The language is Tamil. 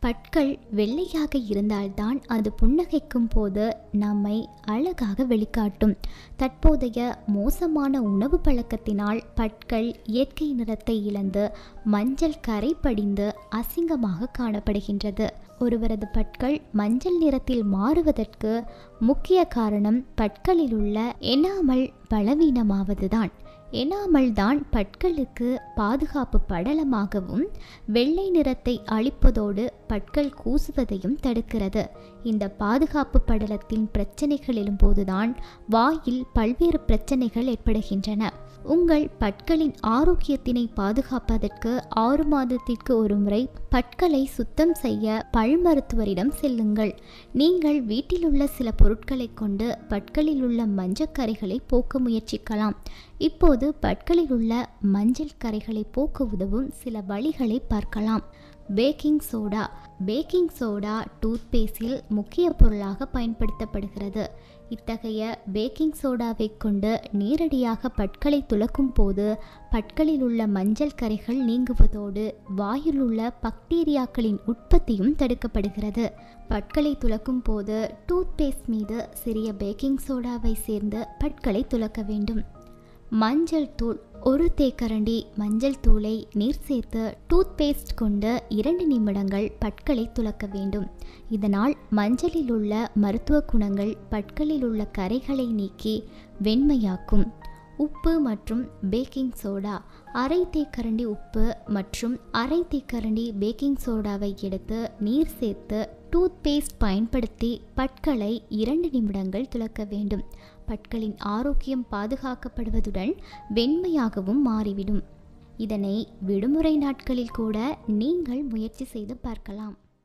பற்கள் வெள்ளையாக இருந்தால்தான் அது புன்னகைக்கும் போது நம்மை அழகாக வெளிக்காட்டும் தற்போதைய மோசமான உணவு பழக்கத்தினால் பற்கள் இயற்கை நிறத்தை இழந்து மஞ்சள் கரை படிந்து அசிங்கமாக காணப்படுகின்றது ஒருவரது பற்கள் மஞ்சள் நிறத்தில் மாறுவதற்கு முக்கிய காரணம் பற்களில் உள்ள எனாமல் பலவீனமாவதுதான் எனாமல் தான் பற்களுக்கு பாதுகாப்பு படலமாகவும் வெள்ளை நிறத்தை அளிப்பதோடு பற்கள் கூசுவதையும் தடுக்கிறது இந்த பாதுகாப்பு படலத்தின் பிரச்சனைகள் எழும்போதுதான் வாயில் பல்வேறு பிரச்சனைகள் ஏற்படுகின்றன உங்கள் பற்களின் ஆரோக்கியத்தினை பாதுகாப்பதற்கு ஆறு மாதத்திற்கு ஒரு முறை பற்களை சுத்தம் செய்ய பல் மருத்துவரிடம் செல்லுங்கள் நீங்கள் வீட்டில் உள்ள சில பொருட்களை கொண்டு பற்களில் உள்ள மஞ்சக்கரைகளை போக்க முயற்சிக்கலாம் இப்போது பற்களில் உள்ள மஞ்சள் கரைகளை போக்க உதவும் சில வழிகளை பார்க்கலாம் பேக்கிங் சோடா பேக்கிங் சோடா டூத்பேஸ்டில் முக்கிய பொருளாக பயன்படுத்தப்படுகிறது இத்தகைய பேக்கிங் சோடாவை கொண்டு நேரடியாக பற்களை துலக்கும் போது பற்களில் உள்ள மஞ்சள் கரைகள் நீங்குவதோடு வாயில் உள்ள பாக்டீரியாக்களின் உற்பத்தியும் தடுக்கப்படுகிறது பற்களை துலக்கும் போது டூத்பேஸ்ட் மீது சிறிய பேக்கிங் சோடாவை சேர்ந்து பற்களை துலக்க வேண்டும் மஞ்சள் தூள் ஒரு தேக்கரண்டி மஞ்சள் தூளை நீர் சேர்த்து டூத்பேஸ்ட் கொண்டு இரண்டு நிமிடங்கள் பற்களை துலக்க வேண்டும் இதனால் மஞ்சளில் உள்ள மருத்துவ குணங்கள் பற்களில் உள்ள கரைகளை நீக்கி வெண்மையாக்கும் உப்பு மற்றும் பேக்கிங் சோடா அரை தேக்கரண்டி உப்பு மற்றும் அரை தேக்கரண்டி பேக்கிங் சோடாவை எடுத்து நீர் சேர்த்து டூத்பேஸ்ட் பயன்படுத்தி பற்களை இரண்டு நிமிடங்கள் துலக்க வேண்டும் பற்களின் ஆரோக்கியம் பாதுகாக்கப்படுவதுடன் வெண்மையாகவும் மாறிவிடும் இதனை விடுமுறை நாட்களில் கூட நீங்கள் முயற்சி செய்து பார்க்கலாம்